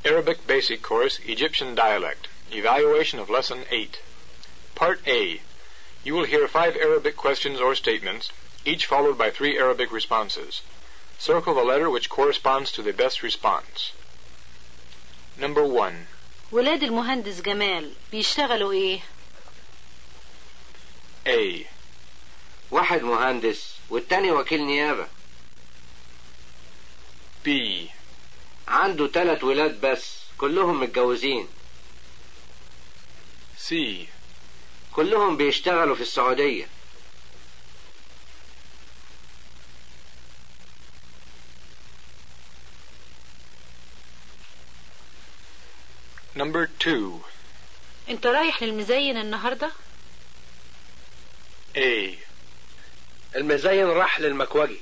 Arabic Basic Course, Egyptian Dialect. Evaluation of Lesson 8. Part A. You will hear five Arabic questions or statements, each followed by three Arabic responses. Circle the letter which corresponds to the best response. Number 1. ولاد المهندس جمال بيشتغلوا ايه A. واحد مهندس والتاني وكيل نيابة B. عنده تلات ولاد بس كلهم متجوزين C. كلهم بيشتغلوا في السعودية Number 2. انت رايح للمزين النهارده A. المزين راح للمكوجي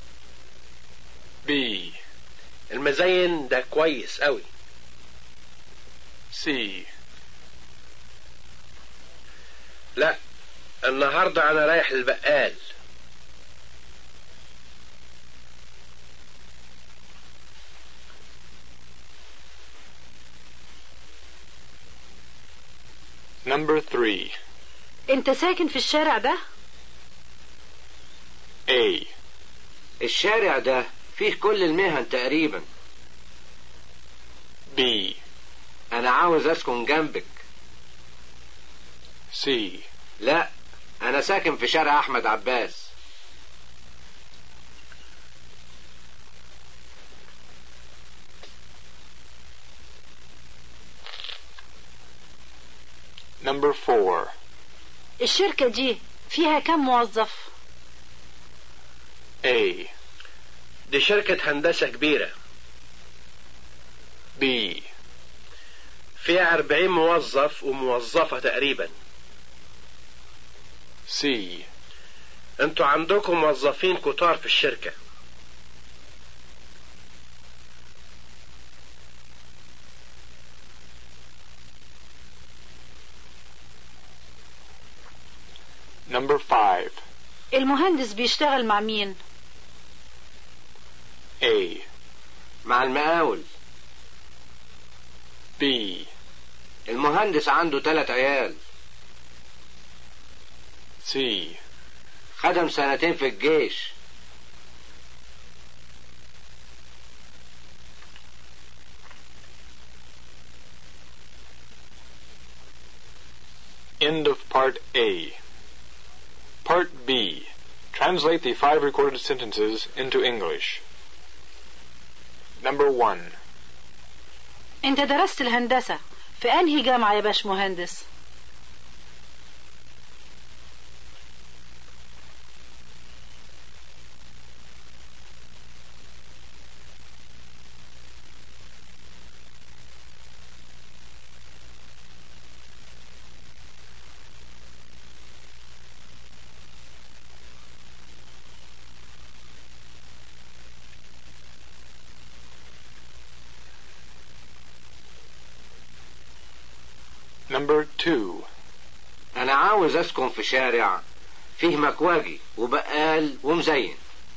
B. المزين ده كويس قوي C. لا النهاردة أنا رايح للبقال Number 3. انت ساكن في الشارع ده A. الشارع ده فيه كل المهن تقريبا B. أنا عاوز أسكن جنبك C. لا أنا ساكن في شارع أحمد عباس Number 4. الشركة دي فيها كم موظف A. دي شركة هندسة كبيرة B. فيها أربعين موظف وموظفة تقريبا C. انتوا عندكم موظفين كتار في الشركة Number 5. المهندس بيشتغل مع مين A. مع المقاول B. المهندس عنده تلات عيال C. خدم سنتين في الجيش End of Part A. Part B. Translate the five recorded sentences into English. Number 1. انت درست الهندسة في انهي جامعة يا باش مهندس Number 2. أنا عاوز أسكن في شارع فيه مكواجي وبقال ومزين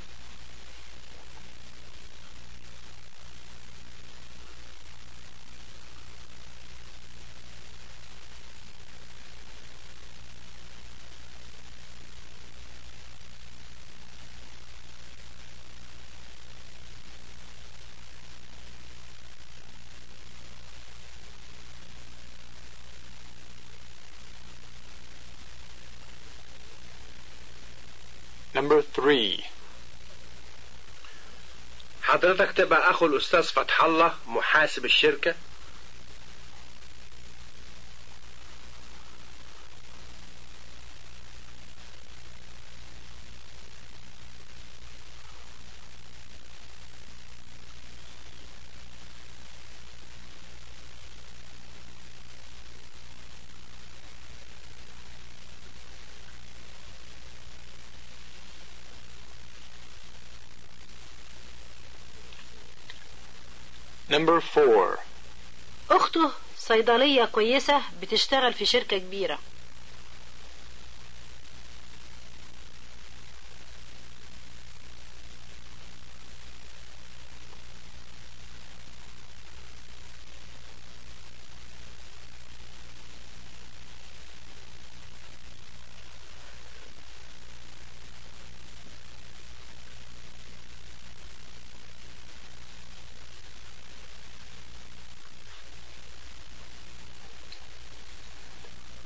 Number 3. حضرتك تبقى أخو الأستاذ فتح الله محاسب الشركة Number 4. اخته صيدلية كويسة بتشتغل في شركة كبيرة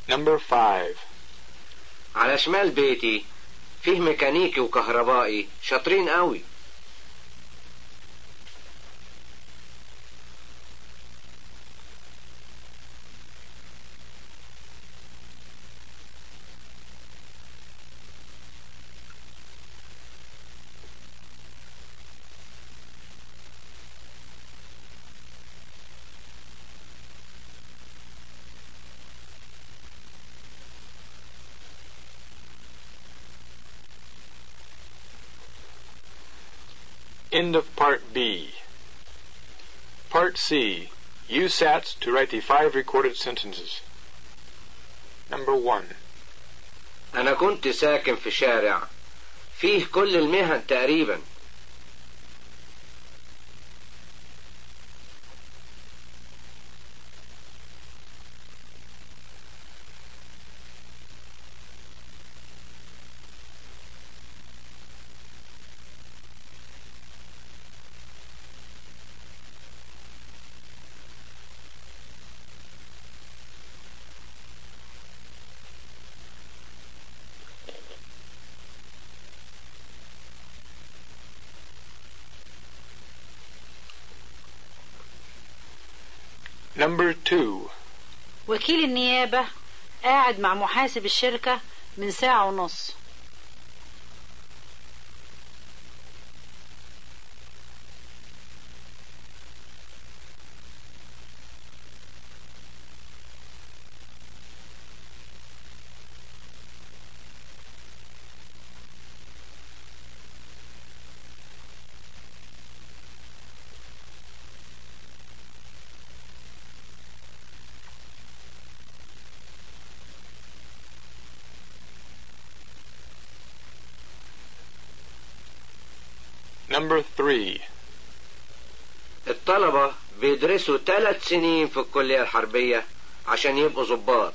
Number 5. على شمال بيتي فيه ميكانيكي وكهربائي شاطرين قوي End of Part B. Part C. Use SATs to write the five recorded sentences. Number 1. أنا كنت ساكن في شارع فيه كل المهن تقريبا Number 2. وكيل النيابة قاعد مع محاسب الشركة من ساعة ونص Number 3. الطلبة بيدرسوا ثلاث سنين في الكلية الحربية عشان يبقوا ضباط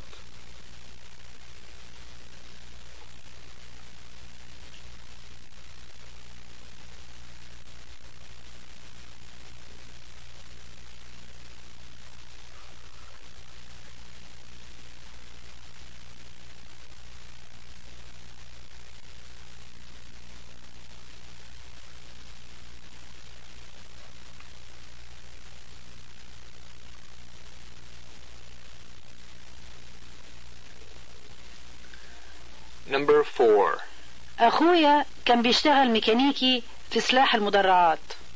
Number 4. أخويا كان بيشتغل ميكانيكي في سلاح المدرعات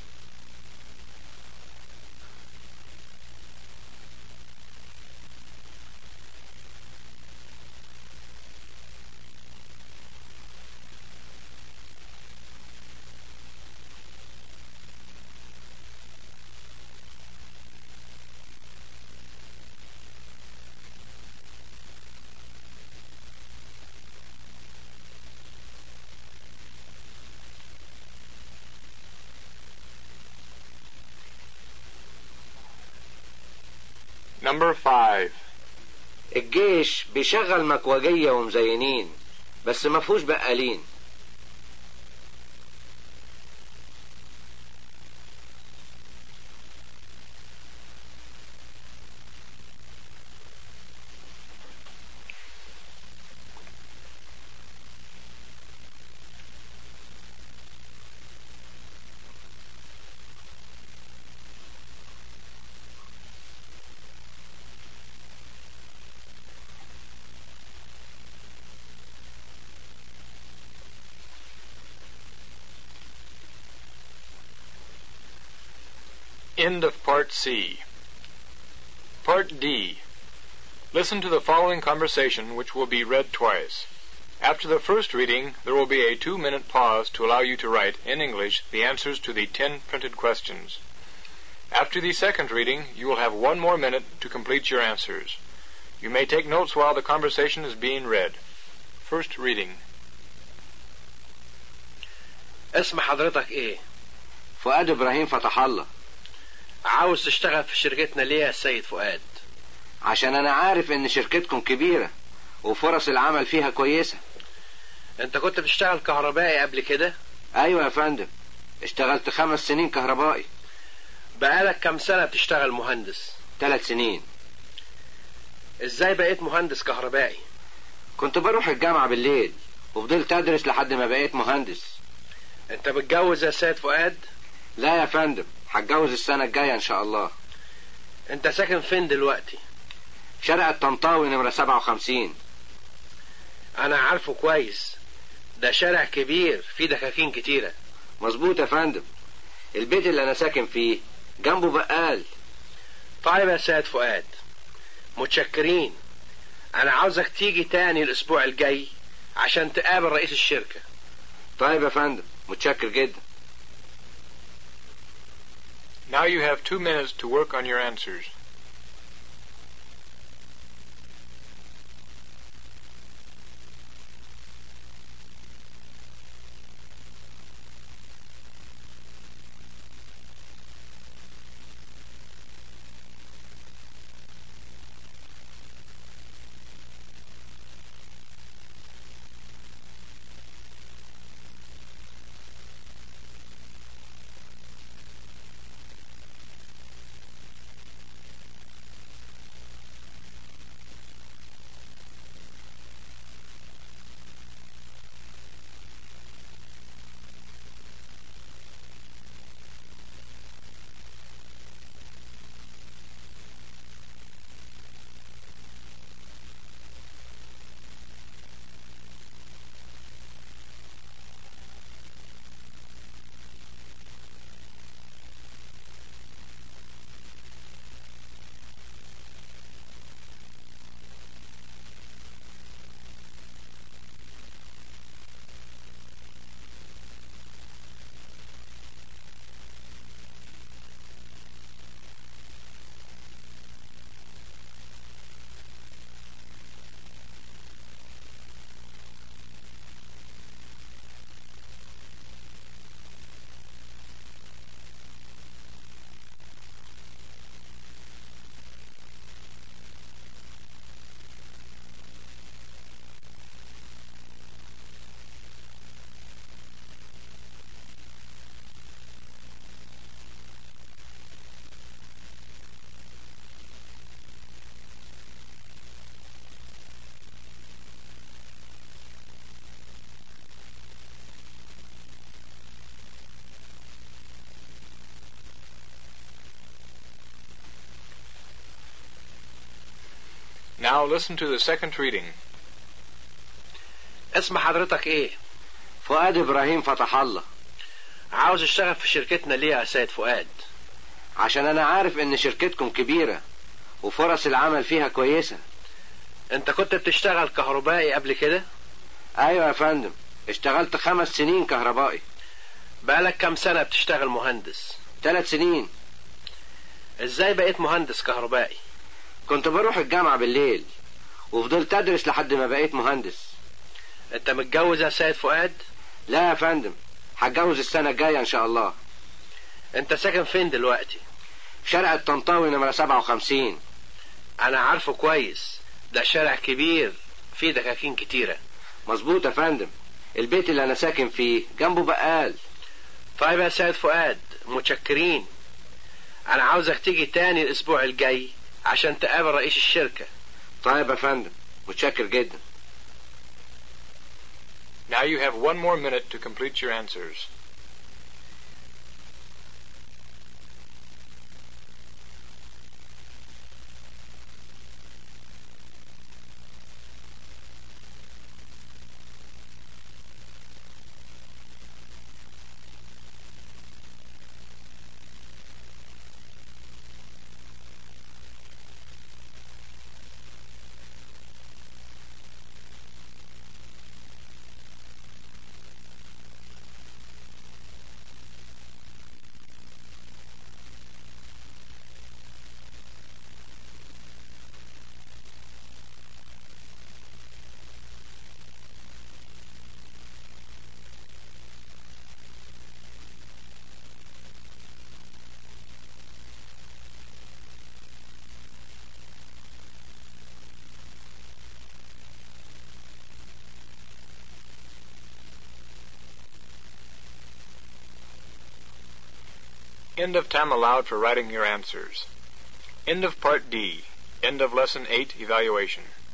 Number 5. الجيش بيشغل مكوجية ومزينين بس ما فيهوش بقالين End of Part C. Part D. Listen to the following conversation, which will be read twice. After the first reading, there will be a two minute pause to allow you to write, in English, the answers to the ten printed questions. After the second reading, you will have one more minute to complete your answers. You may take notes while the conversation is being read. First reading. اسم حضرتك ايه فؤاد ابراهيم فتح الله عاوز تشتغل في شركتنا ليه يا سيد فؤاد عشان انا عارف ان شركتكم كبيرة وفرص العمل فيها كويسة انت كنت بتشتغل كهربائي قبل كده ايوه يا فندم اشتغلت خمس سنين كهربائي بقالك كام سنة بتشتغل مهندس ثلاث سنين ازاي بقيت مهندس كهربائي كنت بروح الجامعة بالليل وفضلت أدرس لحد ما بقيت مهندس انت متجوز يا سيد فؤاد لا يا فندم هتجوز السنة الجاية إن شاء الله انت ساكن فين دلوقتي شارع الطنطاوي نمرة 57 انا عارفه كويس ده شارع كبير فيه دكاكين كتيرة مظبوط يا فندم البيت اللي أنا ساكن فيه جنبه بقال طيب يا سيد فؤاد متشكرين انا عاوزك تيجي تاني الاسبوع الجاي عشان تقابل رئيس الشركة طيب يا فندم متشكر جدا Now you have two minutes to work on your answers. Now listen to the second reading. اسم حضرتك ايه فؤاد إبراهيم فتح الله عاوز اشتغل في شركتنا ليه يا سيد فؤاد عشان أنا عارف إن شركتكم كبيرة وفرص العمل فيها كويسة انت كنت بتشتغل كهربائي قبل كده أيوة يا فندم اشتغلت خمس سنين كهربائي بقالك كام سنة بتشتغل مهندس ثلاث سنين ازاي بقيت مهندس كهربائي كنت بروح الجامعة بالليل وفضلت أدرس لحد ما بقيت مهندس انت متجوز يا سيد فؤاد لا يا فندم هتجوز السنة الجاية إن شاء الله انت ساكن فين دلوقتي شارع الطنطاوي نمرة 57 انا عارفه كويس ده شارع كبير فيه دكاكين كتيرة مظبوط يا فندم البيت اللي أنا ساكن فيه جنبه بقال طيب يا سيد فؤاد متشكرين انا عاوزك تيجي تاني الاسبوع الجاي عشان تقابل رئيس الشركة طيب يا فندم متشكر جدا Now you have one more minute to complete your answers. End of time allowed for writing your answers. End of Part D. End of Lesson 8 Evaluation.